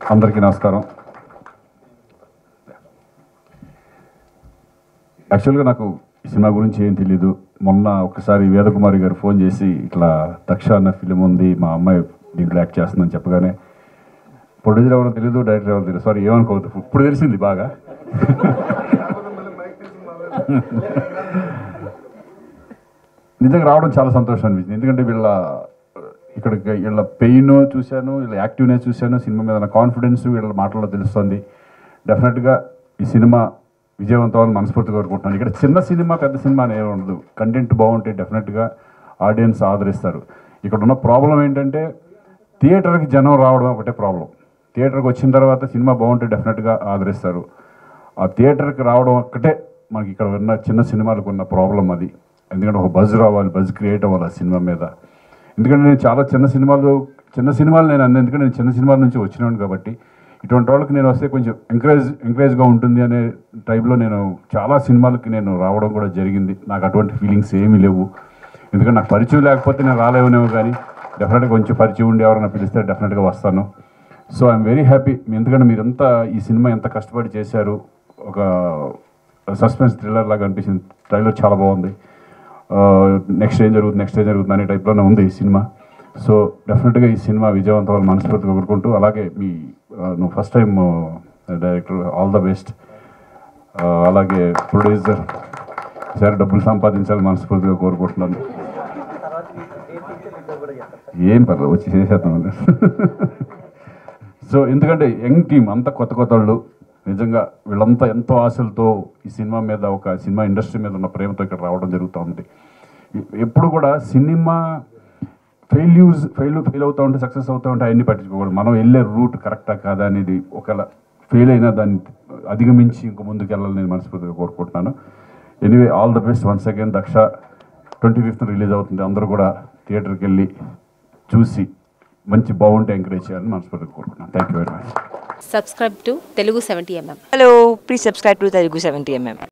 అందరికీ నమస్కారం యాక్చువల్గా నాకు ఈ సినిమా గురించి ఏం తెలియదు మొన్న ఒకసారి వేదకుమారి గారు ఫోన్ చేసి ఇట్లా దక్ష అన్న ఫిలిం ఉంది మా అమ్మాయి దీంట్లో యాక్ట్ చేస్తుందని చెప్పగానే ప్రొడ్యూసర్ ఎవరో తెలియదు డైరెక్టర్ ఎవరో తెలియదు సారీ ఏమనుకోవద్దు ఇప్పుడు తెలిసింది బాగా నిజంగా రావడం చాలా సంతోషం అనిపించింది ఎందుకంటే వీళ్ళ ఇక్కడికి వీళ్ళ పెయిన్ చూశాను వీళ్ళ యాక్టివ్నెస్ చూశాను సినిమా మీద కాన్ఫిడెన్స్ వీళ్ళ మాటల్లో తెలుస్తుంది డెఫినెట్గా ఈ సినిమా విజయవంతం అవ్వాలని మనస్ఫూర్తిగా కోరుకుంటున్నాను ఇక్కడ చిన్న సినిమా పెద్ద సినిమా అనేది ఉండదు కంటెంట్ బాగుంటే డెఫినెట్గా ఆడియన్స్ ఆదరిస్తారు ఇక్కడ ఉన్న ప్రాబ్లం ఏంటంటే థియేటర్కి జనం రావడం ఒకటే ప్రాబ్లం థియేటర్కి వచ్చిన తర్వాత సినిమా బాగుంటే డెఫినెట్గా ఆదరిస్తారు ఆ థియేటర్కి రావడం ఒక్కటే మనకి ఇక్కడ ఉన్న చిన్న సినిమాలకు ఉన్న ప్రాబ్లం అది ఎందుకంటే ఒక బజ్ రావాలి బజ్ క్రియేట్ అవ్వాలి ఆ సినిమా మీద ఎందుకంటే నేను చాలా చిన్న సినిమాలు చిన్న సినిమాలు నేను అన్న ఎందుకంటే నేను చిన్న సినిమాల నుంచి వచ్చినాను కాబట్టి ఇటువంటి వాళ్ళకి నేను వస్తే కొంచెం ఎంకరేజ్ ఎంకరేజ్గా ఉంటుంది అనే టైంలో నేను చాలా సినిమాలకి నేను రావడం కూడా జరిగింది నాకు అటువంటి ఫీలింగ్స్ ఏమీ లేవు ఎందుకంటే నాకు పరిచయం లేకపోతే నేను రాలేవనేమో కానీ డెఫినెట్గా కొంచెం పరిచయం ఉండి ఎవరైనా పిలిస్తే డెఫినెట్గా వస్తాను సో ఐఎమ్ వెరీ హ్యాపీ ఎందుకంటే మీరంతా ఈ సినిమా ఎంత కష్టపడి చేశారు ఒక సస్పెన్స్ థ్రిల్లర్ లాగా అనిపించింది ట్రైలర్ చాలా బాగుంది నెక్స్ట్ ఏం జరుగుతుంది నెక్స్ట్ ఏం జరుగుతుంది అనే టైప్లోనే ఉంది ఈ సినిమా సో డెఫినెట్గా ఈ సినిమా విజయవంతం అవ్వాలని మనస్ఫూర్తిగా కోరుకుంటూ అలాగే మీ ఆ, నువ్వు first time director all the best అలాగే ప్రొడ్యూసర్ సరే డబ్బులు సంపాదించాలని మనస్ఫూర్తిగా కోరుకుంటున్నాను ఏం పర్లేదు వచ్చి చేసేద్దాం సో ఎందుకంటే యంగ్ టీం అంతా కొత్త కొత్త వాళ్ళు నిజంగా వీళ్ళంతా ఎంతో ఆశలతో ఈ సినిమా మీద ఒక సినిమా ఇండస్ట్రీ మీద ఉన్న ప్రేమతో ఇక్కడ రావడం జరుగుతూ ఉంది ఎ- ఎప్పుడు కూడా సినిమా ఫెయిల్యూర్స్ ఫెయిల్ ఫెయిల్ అవుతూ ఉంటే సక్సెస్ అవుతూ ఉంటే అవన్నీ పట్టించుకోకూడదు మనం వెళ్ళే రూట్ కరెక్టా కాదా అనేది ఒకవేళ ఫెయిల్ అయినా దాన్ని అధిగమించి ఇంక ముందుకు వెళ్ళాలని నేను మనస్ఫూర్తిగా కోరుకుంటున్నాను anyway all the best once again Daksha twenty fifth release అవుతుంది అందరూ కూడా థియేటర్కి వెళ్ళి చూసి మంచి బాగుంటే ఎంకరేజ్ చేయాలని మనస్ఫూర్తిగా కోరుకుంటున్నాను thank you very much subscribe to Telugu 70mm. Hello, please subscribe to Telugu 70mm.